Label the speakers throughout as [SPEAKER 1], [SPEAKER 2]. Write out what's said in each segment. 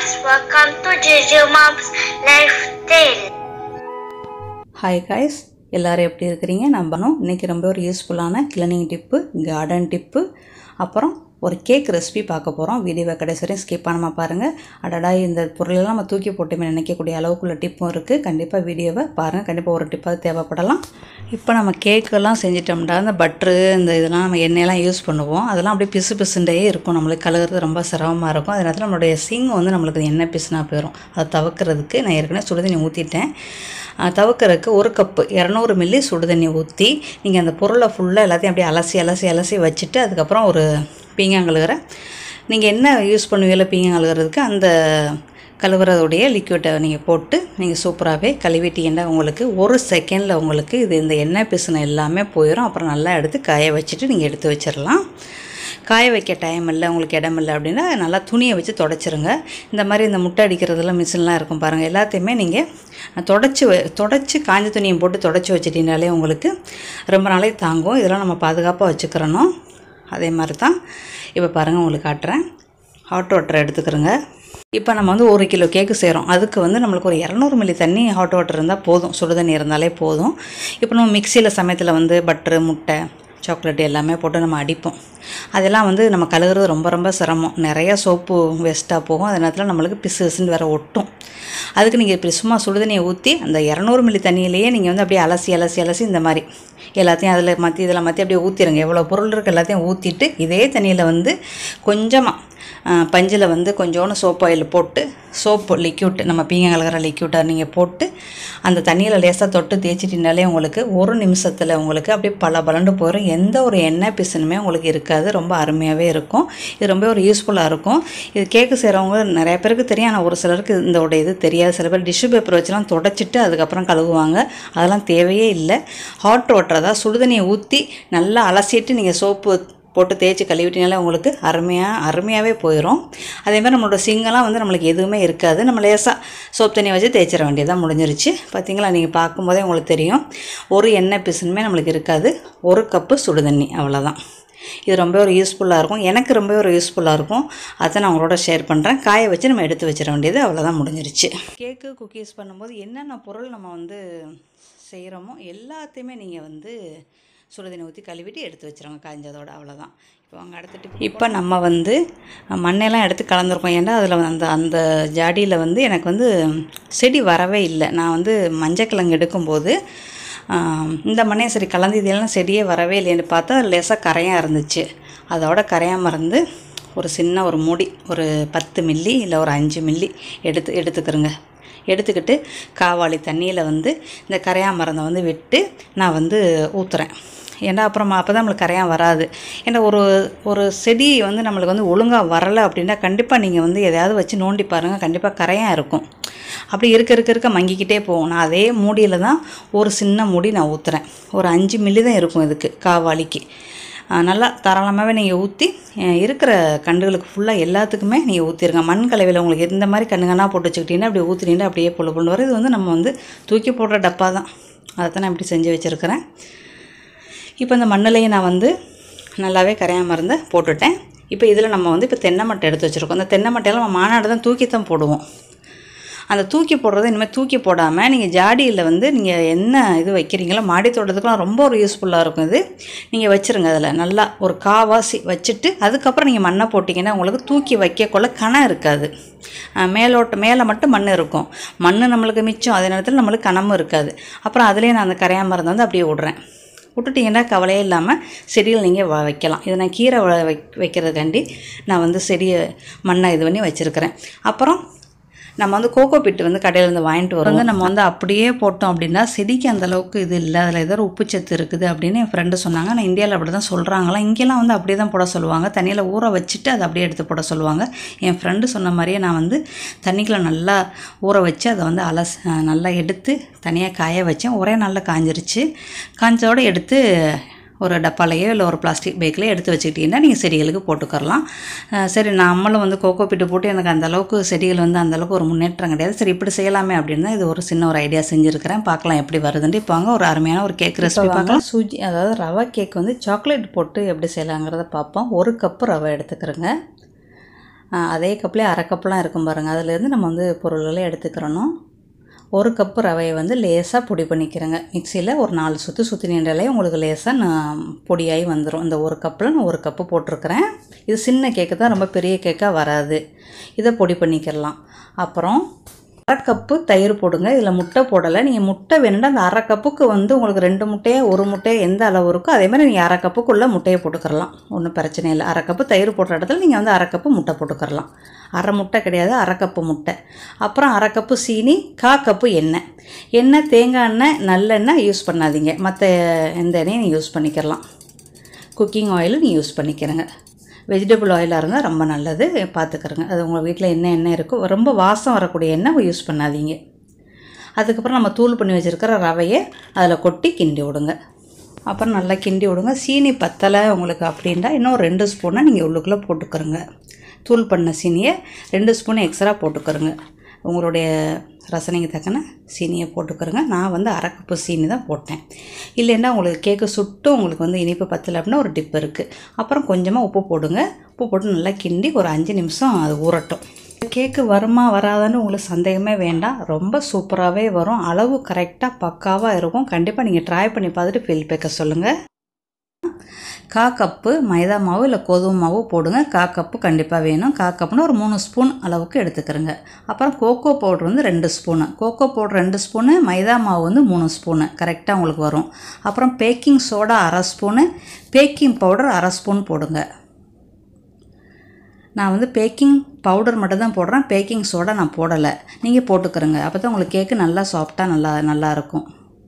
[SPEAKER 1] guys, welcome to Juju Mom's Life Tale.
[SPEAKER 2] Hi guys எல்லோரும் எப்படி இருக்கிறீங்க நம்பணும் இன்றைக்கி ரொம்ப ஒரு யூஸ்ஃபுல்லான கிளீனிங் டிப்பு கார்டன் டிப்பு அப்புறம் ஒரு கேக் ரெசிபி பார்க்க போகிறோம் வீடியோவை கடைசி வரையும் ஸ்கிப் பண்ணாமல் பாருங்கள் அடடா இந்த பொருளெல்லாம் நம்ம தூக்கி போட்டுமே நினைக்கக்கூடிய அளவுக்குள்ள டிப்பும் இருக்குது கண்டிப்பாக வீடியோவை பாருங்கள் கண்டிப்பாக ஒரு டிப்பாக தேவைப்படலாம் இப்போ நம்ம கேக்கெல்லாம் செஞ்சிட்டோம்னா இந்த பட்ரு இந்த இதெல்லாம் நம்ம எண்ணெயெல்லாம் யூஸ் பண்ணுவோம் அதெல்லாம் அப்படியே பிசு பிசுண்டே இருக்கும் நம்மளுக்கு கழுகுறது ரொம்ப சிரமமாக இருக்கும் அதே நேரத்தில் நம்மளுடைய சிங் வந்து நம்மளுக்கு எண்ணெய் பிசுனா போயிடும் அதை தவிர்க்கிறதுக்கு நான் ஏற்கனவே சுடுதண்ணி ஊற்றிட்டேன் தவிர்க்கறதுக்கு ஒரு கப்பு இரநூறு மில்லி சுடுதண்ணி ஊற்றி நீங்கள் அந்த பொருளை ஃபுல்லாக எல்லாத்தையும் அப்படியே அலசி அலசி அலசி வச்சுட்டு அதுக்கப்புறம் ஒரு பீங்கான் கழுகுற நீங்கள் என்ன யூஸ் பண்ணுவீங்களோ பீங்கான் கழுகுறதுக்கு அந்த கழுவுறதுடைய லிக்விட்டை நீங்கள் போட்டு நீங்கள் சூப்பராகவே கழுவிட்டீங்கன்னா உங்களுக்கு ஒரு செகண்டில் உங்களுக்கு இது இந்த எண்ணெய் பிசுன எல்லாமே போயிடும் அப்புறம் நல்லா எடுத்து காய வச்சுட்டு நீங்கள் எடுத்து வச்சிடலாம் காய வைக்க டைம் இல்லை உங்களுக்கு இடம் இல்லை அப்படின்னா நல்லா துணியை வச்சு தொடச்சிருங்க இந்த மாதிரி இந்த முட்டை அடிக்கிறதுலாம் மிஷின்லாம் இருக்கும் பாருங்கள் எல்லாத்தையுமே நீங்கள் தொடச்சி வ- தொடச்சி காஞ்ச துணியை போட்டு தொடச்சி வச்சிட்டிங்கனாலே உங்களுக்கு ரொம்ப நாளைக்கு தாங்கும் இதெல்லாம் நம்ம பாதுகாப்பாக வச்சுக்கிறணும் அதே மாதிரி தான் இப்போ பாருங்கள் உங்களுக்கு காட்டுறேன் ஹாட் வாட்டர் எடுத்துக்கிறோங்க இப்போ நம்ம வந்து ஒரு கிலோ கேக்கு செய்கிறோம் அதுக்கு வந்து நம்மளுக்கு ஒரு இரநூறு மில்லி தண்ணி ஹாட் வாட்டர் இருந்தால் போதும் சுடு தண்ணி இருந்தாலே போதும் இப்போ நம்ம மிக்சியில் சமயத்தில் வந்து பட்டரு முட்டை சாக்லேட் எல்லாமே போட்டு நம்ம அடிப்போம் அதெல்லாம் வந்து நம்ம கழுகுறது ரொம்ப ரொம்ப சிரமம் நிறைய சோப்பு வேஸ்ட்டாக போகும் அதே நேரத்தில் நம்மளுக்கு பிசு பிசுன்னு வேற ஒட்டும் அதுக்கு நீங்கள் இப்படி சும்மா சுடுதண்ணியை ஊற்றி அந்த இரநூறு மில்லி தண்ணியிலேயே நீங்கள் வந்து அப்படியே அலசி அலசி அலசி இந்த மாதிரி எல்லாத்தையும் அதில் மாற்றி இதில் மாற்றி அப்படியே ஊற்றிடுங்க எவ்வளோ பொருள் இருக்குது எல்லாத்தையும் ஊற்றிட்டு இதே தண்ணியில் வந்து கொஞ்சமாக பஞ்சில் வந்து கொஞ்சோண்டு சோப் ஆயில் போட்டு சோப்பு லிக்யூட் நம்ம பீங்க கலக்கிற லிக்யூட்டை நீங்கள் போட்டு அந்த தண்ணியில் லேசாக தொட்டு தேய்ச்சிட்டினாலே உங்களுக்கு ஒரு நிமிஷத்தில் உங்களுக்கு அப்படியே பல பலண்டு போயிடும் எந்த ஒரு எண்ணெய் பிசுனுமே உங்களுக்கு இருக்காது ரொம்ப அருமையாகவே இருக்கும் இது ரொம்ப ஒரு யூஸ்ஃபுல்லாக இருக்கும் இது கேக்கு செய்கிறவங்க நிறைய பேருக்கு தெரியும் ஆனால் ஒரு சிலருக்கு இந்த உடைய இது தெரியாது சில பேர் டிஷ்யூ பேப்பர் வச்சுலாம் தொடச்சிட்டு அதுக்கப்புறம் கழுவுவாங்க அதெல்லாம் தேவையே இல்லை ஹாட் வாட்டர் அதாவது சுடுதண்ணியை ஊற்றி நல்லா அலசிட்டு நீங்கள் சோப்பு போட்டு தேய்ச்சி கழுவிட்டினாலே உங்களுக்கு அருமையாக அருமையாகவே போயிடும் அதே மாதிரி நம்மளோட சிங்கெல்லாம் வந்து நம்மளுக்கு எதுவுமே இருக்காது நம்ம லேசாக சோப் தண்ணி வச்சு தேய்ச்சிட வேண்டியதாக முடிஞ்சிருச்சு பார்த்தீங்களா நீங்கள் பார்க்கும்போதே உங்களுக்கு தெரியும் ஒரு எண்ணெய் பிசுனுமே நம்மளுக்கு இருக்காது ஒரு கப்பு சுடுதண்ணி அவ்வளோதான் இது ரொம்ப ஒரு யூஸ்ஃபுல்லாக இருக்கும் எனக்கு ரொம்ப ஒரு யூஸ்ஃபுல்லாக இருக்கும் அதை நான் உங்களோட ஷேர் பண்ணுறேன் காய வச்சு நம்ம எடுத்து வச்சிட வேண்டியது அவ்வளோதான் முடிஞ்சிருச்சு கேக்கு குக்கீஸ் பண்ணும்போது என்னென்ன பொருள் நம்ம வந்து செய்கிறோமோ எல்லாத்தையுமே நீங்கள் வந்து சுடுதண்ணி ஊற்றி கழுவிட்டு எடுத்து வச்சிருவாங்க காய்ஞ்சதோட அவ்வளோதான் இப்போ அவங்க அடுத்துட்டு இப்போ நம்ம வந்து மண்ணெல்லாம் எடுத்து கலந்துருக்கோம் ஏன்னா அதில் அந்த அந்த ஜாடியில் வந்து எனக்கு வந்து செடி வரவே இல்லை நான் வந்து மஞ்சக்கிழங்கு எடுக்கும்போது ஆம், இந்த மண்ணே சரி கலந்து இதெல்லாம் செடியே வரவே இல்லைன்னு பார்த்தா லேசாக கரையாக இருந்துச்சு அதோட கரையாமல் இருந்து ஒரு சின்ன ஒரு மூடி ஒரு பத்து மில்லி இல்லை ஒரு அஞ்சு மில்லி எடுத்து எடுத்துக்கிறோங்க எடுத்துக்கிட்டு காவாளி தண்ணியில் வந்து இந்த கரையா மருந்தை வந்து விட்டு நான் வந்து ஊற்றுறேன் ஏன்னா அப்புறமா அப்போ தான் நம்மளுக்கு கரையான் வராது ஏன்னா ஒரு ஒரு செடி வந்து நம்மளுக்கு வந்து ஒழுங்காக வரலை அப்படின்னா கண்டிப்பாக நீங்கள் வந்து எதையாவது வச்சு நோண்டி பாருங்கள் கண்டிப்பாக கரையான் இருக்கும் அப்படி இருக்க இருக்க இருக்க மங்கிக்கிட்டே போகும் நான் அதே மூடியில் தான் ஒரு சின்ன மூடி நான் ஊற்றுறேன் ஒரு அஞ்சு மில்லி தான் இருக்கும் இதுக்கு காவாளிக்கு ஆஹ் நல்லா தாராளமாகவே நீங்கள் ஊற்றி இருக்கிற கண்டுகளுக்கு ஃபுல்லாக எல்லாத்துக்குமே நீங்கள் ஊற்றிருங்க மண் கலவையில் உங்களுக்கு இந்த மாதிரி கண்ணுங்கனா போட்டு வச்சுக்கிட்டீங்கன்னா அப்படி ஊற்றினீங்கன்னா அப்படியே பொழு பொண்ணு வரும் இது வந்து நம்ம வந்து தூக்கி போடுற டப்பா தான் அதை தான் நான் இப்படி செஞ்சு வச்சுருக்கிறேன் இப்போ இந்த மண்ணிலையும் நான் வந்து நல்லாவே கரையாம மருந்து போட்டுட்டேன் இப்போ இதில் நம்ம வந்து இப்போ தென்னை மட்டை எடுத்து வச்சுருக்கோம் அந்த தென்னை மட்டையெல்லாம் நம்ம மாநாடு தான் தூக்கி தான் போடுவோம் அந்த தூக்கி போடுறது இனிமேல் தூக்கி போடாமல் நீங்கள் ஜாடியில் வந்து நீங்கள் என்ன இது வைக்கிறீங்களோ மாடி தோட்டத்துக்குலாம் ரொம்ப ஒரு யூஸ்ஃபுல்லாக இருக்கும் இது நீங்கள் வச்சுருங்க அதில் நல்லா ஒரு காவாசி வச்சுட்டு அதுக்கப்புறம் நீங்கள் மண்ணை போட்டிங்கன்னா உங்களுக்கு தூக்கி வைக்கக்குள்ள கணம் இருக்காது அஹ் மேலோட்ட மேலே மட்டும் மண் இருக்கும் மண் நம்மளுக்கு மிச்சம் அதே நேரத்தில் நம்மளுக்கு கனமும் இருக்காது அப்புறம் அதுலேயே நான் அந்த கரையான் மருந்து வந்து அப்படியே விட்றேன் விட்டுட்டிங்கன்னா கவலையே இல்லாமல் செடியில் நீங்கள் வ வைக்கலாம் இதை நான் கீரை வ வை வைக்கிறதுக்காண்டி நான் வந்து செடியை மண்ணை இது பண்ணி வச்சுருக்கிறேன் அப்புறம் நம்ம வந்து கோகோ பிட்டு வந்து கடையிலேருந்து வாங்கிட்டு வரோம் வந்து நம்ம வந்து அப்படியே போட்டோம் அப்படின்னா செடிக்கு அந்த அளவுக்கு இது இல்லை அதில் ஏதோ ஒரு உப்புச்சத்து இருக்குது அப்படின்னு என் ஃப்ரெண்டு சொன்னாங்க நான் இந்தியாவில் அப்படி தான் சொல்கிறாங்களாம் இங்கெல்லாம் வந்து அப்படியே தான் போட சொல்லுவாங்க தண்ணியில் ஊற வச்சுட்டு அதை அப்படியே எடுத்து போட சொல்லுவாங்க என் ஃப்ரெண்டு சொன்ன மாதிரியே நான் வந்து தண்ணிக்குள்ளே நல்லா ஊற வச்சு அதை வந்து அலஸ் நல்லா எடுத்து தனியாக காய வச்சேன் ஒரே நாளில் காஞ்சிருச்சு காஞ்சதோட எடுத்து ஒரு டப்பாலையோ இல்லை ஒரு பிளாஸ்டிக் பேக்லேயோ எடுத்து வச்சுக்கிட்டிங்கன்னா நீங்கள் செடிகளுக்கு போட்டுக்கரலாம் அஹ் சரி நம்மளும் வந்து கோகோ பிட்டு போட்டு எனக்கு அந்த அளவுக்கு செடிகள் வந்து அந்த அளவுக்கு ஒரு முன்னேற்றம் கிடையாது சரி இப்படி செய்யலாமே அப்படின்னு தான் இது ஒரு சின்ன ஒரு ஐடியா செஞ்சுருக்கிறேன் பார்க்கலாம் எப்படி வருதுன்ட்டு இப்போ வாங்க ஒரு அருமையான ஒரு கேக் ரெசிபி பார்க்கலாம் சூஜி அதாவது ரவை கேக் வந்து சாக்லேட் போட்டு எப்படி செய்யலாங்கிறத பார்ப்போம் ஒரு கப்பு ரவை எடுத்துக்கிறேங்க ஆஹ் அதே கப்லேயே அரை கப்லாம் இருக்கும் பாருங்கள் அதுலேருந்து நம்ம வந்து பொருள்களை எடுத்துக்கிறணும் ஒரு கப்பு ரவையை வந்து லேசாக பொடி பண்ணிக்கிறேங்க மிக்சியில் ஒரு நாலு சுற்று சுற்றி நின்றாலே உங்களுக்கு லேசாக நான் பொடியாகி வந்துடும் இந்த ஒரு கப்பில் நான் ஒரு கப்பு போட்டிருக்கிறேன் இது சின்ன கேக்கு தான் ரொம்ப பெரிய கேக்காக வராது இதை பொடி பண்ணிக்கிறலாம் அப்புறம் அரை கப்பு தயிர் போடுங்க இதில் முட்டை போடலை நீங்கள் முட்டை வேணும்னா அந்த அரை கப்புக்கு வந்து உங்களுக்கு ரெண்டு முட்டையை ஒரு முட்டையை எந்த அளவு இருக்கோ அதே மாதிரி நீங்கள் அரை கப்புக்குள்ளே முட்டையை போட்டுக்கிறலாம் ஒன்றும் பிரச்சனை இல்லை அரை கப்பு தயிர் போடுற இடத்துல நீங்கள் வந்து அரை கப்பு முட்டை போட்டுக்கிறலாம் அரை முட்டை கிடையாது அரை கப்பு முட்டை அப்புறம் அரை கப்பு சீனி கா கப்பு எண்ணெய் எண்ணெய் தேங்காய் எண்ணெய் நல்லெண்ணெய் யூஸ் பண்ணாதீங்க மற்ற எந்த எண்ணெயும் நீங்கள் யூஸ் பண்ணிக்கிறலாம் குக்கிங் ஆயிலும் நீங்கள் யூஸ் பண்ணிக்கிறங்க வெஜிடபிள் ஆயிலாக இருந்தால் ரொம்ப நல்லது பார்த்துக்கிறங்க அது உங்கள் வீட்டில் என்ன எண்ணெய் இருக்கோ ரொம்ப வாசம் வரக்கூடிய எண்ணெய் யூஸ் பண்ணாதீங்க அதுக்கப்புறம் நம்ம தூள் பண்ணி வச்சுருக்கிற ரவையை அதில் கொட்டி கிண்டி விடுங்க அப்புறம் நல்லா கிண்டி விடுங்க சீனி பத்தலை உங்களுக்கு அப்படின்ட்டா இன்னும் ரெண்டு ஸ்பூனை நீங்கள் உள்ளுக்குள்ளே போட்டுக்கிறங்க தூள் பண்ண சீனியை ரெண்டு ஸ்பூன் எக்ஸ்ட்ரா போட்டுக்கிறங்க உங்களுடைய ரசனைக்கு தக்கன சீனியை போட்டுக்கிறங்க நான் வந்து அரை கப்பு சீனி தான் போட்டேன் இல்லைன்னா உங்களுக்கு கேக்கு சுட்டு உங்களுக்கு வந்து இனிப்பு பத்தலை அப்படின்னா ஒரு டிப் இருக்குது அப்புறம் கொஞ்சமாக உப்பு போடுங்க உப்பு போட்டு நல்லா கிண்டி ஒரு அஞ்சு நிமிஷம் அது ஊறட்டும் கேக்கு வருமா வராதான்னு உங்களுக்கு சந்தேகமே வேண்டாம் ரொம்ப சூப்பராகவே வரும் அளவு கரெக்டாக பக்காவாக இருக்கும் கண்டிப்பாக நீங்கள் ட்ரை பண்ணி பார்த்துட்டு ஃபீல்பேக்கை சொல்லுங்கள் கா கப்பு மைதா மாவு இல்லை கோதுமை மாவு போடுங்க கா கப்பு கண்டிப்பாக வேணும் கா கப்புனா ஒரு மூணு ஸ்பூன் அளவுக்கு எடுத்துக்கிறங்க அப்புறம் கோகோ பவுட்ரு வந்து ரெண்டு ஸ்பூனு கோகோ பவுட்ரு ரெண்டு ஸ்பூனு மைதா மாவு வந்து மூணு ஸ்பூனு கரெக்டாக உங்களுக்கு வரும் அப்புறம் பேக்கிங் சோடா அரை ஸ்பூனு பேக்கிங் பவுடர் அரை ஸ்பூன் போடுங்க நான் வந்து பேக்கிங் பவுடர் மட்டும் தான் போடுறேன் பேக்கிங் சோடா நான் போடலை நீங்கள் போட்டுக்கிறங்க அப்போ தான் உங்களுக்கு கேக்கு நல்லா சாஃப்டாக நல்லா நல்லா இருக்கும்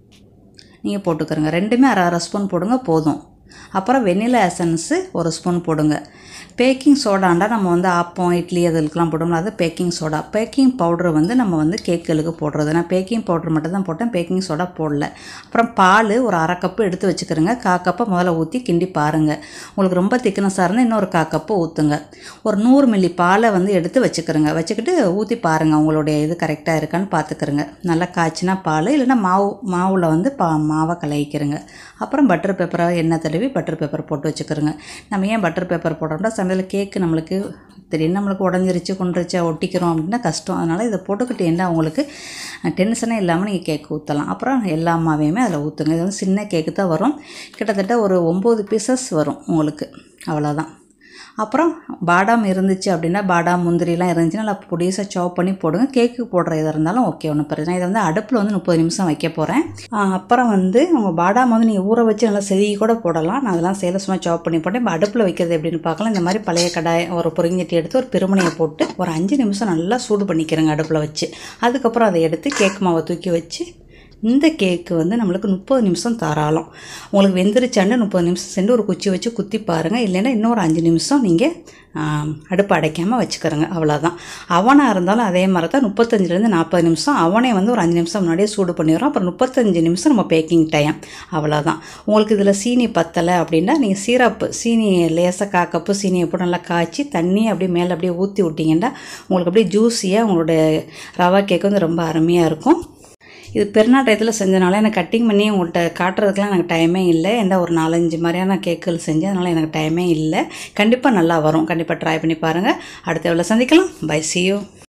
[SPEAKER 2] நீங்கள் போட்டுக்கிறங்க ரெண்டுமே அரை அரை ஸ்பூன் போடுங்க போதும் அப்புறம் வெண்ணிலா எசன்ஸு ஒரு ஸ்பூன் போடுங்க பேக்கிங் சோடாண்டா நம்ம வந்து ஆப்பம் இட்லி அதுக்கெலாம் போடுவோம்ல அது பேக்கிங் சோடா பேக்கிங் பவுடர் வந்து நம்ம வந்து கேக்குகளுக்கு போடுறது நான் பேக்கிங் பவுடர் மட்டும் தான் போட்டேன் பேக்கிங் சோடா போடல அப்புறம் பால் ஒரு அரை கப்பு எடுத்து வச்சுக்கிறோங்க கா கப்பை முதல்ல ஊற்றி கிண்டி பாருங்கள் உங்களுக்கு ரொம்ப திக்னஸாக இருந்தால் இன்னொரு கா கப்பு ஊற்றுங்க ஒரு நூறு மில்லி பாலை வந்து எடுத்து வச்சுக்கிறோங்க வச்சுக்கிட்டு ஊற்றி பாருங்கள் உங்களுடைய இது கரெக்டாக இருக்கான்னு பார்த்துக்கிறோங்க நல்லா காய்ச்சினா பால் இல்லைன்னா மாவு மாவில் வந்து பா மாவை கலக்கிக்கிறோங்க அப்புறம் பட்டர் பேப்பரை எண்ணெய் தடவி பட்டர் பேப்பர் போட்டு வச்சுக்கிறோங்க நம்ம ஏன் பட்டர் பேப்பர் போடுறோம்னா சமையல் கேக்கு நம்மளுக்கு திடீர்னு நம்மளுக்கு உடஞ்சிருச்சு கொண்டுருச்சா ஒட்டிக்கிறோம் அப்படின்னா கஷ்டம் அதனால் இதை போட்டுக்கிட்டேன்னா உங்களுக்கு டென்ஷனே இல்லாமல் நீங்கள் கேக் ஊற்றலாம் அப்புறம் எல்லா மாவையுமே அதில் ஊற்றுங்க இது வந்து சின்ன கேக்கு தான் வரும் கிட்டத்தட்ட ஒரு ஒம்பது பீசஸ் வரும் உங்களுக்கு அவ்வளோதான் அப்புறம் பாதாம் இருந்துச்சு அப்படின்னா பாதாம் முந்திரிலாம் இருந்துச்சுன்னா நல்லா பொடிசாக சாப் பண்ணி போடுங்க கேக்கு போடுற இதாக இருந்தாலும் ஓகே ஒன்றும் பிரச்சனை இதை வந்து அடுப்பில் வந்து முப்பது நிமிஷம் வைக்க போகிறேன் அப்புறம் வந்து உங்கள் பாதாம் வந்து நீங்கள் ஊற வச்சு நல்லா செதுகி கூட போடலாம் நான் அதெல்லாம் சேல சும்மா சாப் பண்ணி போட்டேன் இப்போ அடுப்பில் வைக்கிறது எப்படின்னு பார்க்கலாம் இந்த மாதிரி பழைய கடாய் ஒரு பொறிஞ்சட்டி எடுத்து ஒரு பெருமனையை போட்டு ஒரு அஞ்சு நிமிஷம் நல்லா சூடு பண்ணிக்கிறேங்க அடுப்பில் வச்சு அதுக்கப்புறம் அதை எடுத்து கேக் மாவை தூக்கி வச்சு இந்த கேக்கு வந்து நம்மளுக்கு முப்பது நிமிஷம் தாராளம் உங்களுக்கு வெந்துருச்சாண்டு முப்பது நிமிஷம் சென்று ஒரு குச்சி வச்சு குத்தி பாருங்கள் இல்லைன்னா இன்னொரு அஞ்சு நிமிஷம் நீங்கள் அடுப்பு அடைக்காமல் வச்சுக்கிறோங்க அவ்வளோதான் அவனாக இருந்தாலும் அதே மாதிரி தான் முப்பத்தஞ்சிலேருந்து நாற்பது நிமிஷம் அவனே வந்து ஒரு அஞ்சு நிமிஷம் முன்னாடியே சூடு பண்ணிடுறோம் அப்புறம் முப்பத்தஞ்சு நிமிஷம் நம்ம பேக்கிங் டைம் அவ்வளோதான் உங்களுக்கு இதில் சீனி பத்தலை அப்படின்னா நீங்கள் சீரப்பு சீனி லேசாக கா கப்பு சீனியை போட்டு நல்லா காய்ச்சி தண்ணி அப்படியே மேலே அப்படியே ஊற்றி விட்டிங்கன்னா உங்களுக்கு அப்படியே ஜூஸியாக உங்களோட ரவா கேக் வந்து ரொம்ப அருமையாக இருக்கும் இது பெருநாள் டயத்தில் செஞ்சனால எனக்கு கட்டிங் பண்ணி உங்கள்கிட்ட காட்டுறதுக்குலாம் எனக்கு டைமே இல்லை எந்த ஒரு நாலஞ்சு மாதிரியான கேக்குகள் செஞ்சேன் அதனால் எனக்கு டைமே இல்லை கண்டிப்பாக நல்லா வரும் கண்டிப்பாக ட்ரை பண்ணி பாருங்கள் அடுத்த எவ்வளோ சந்திக்கலாம் பை சி யூ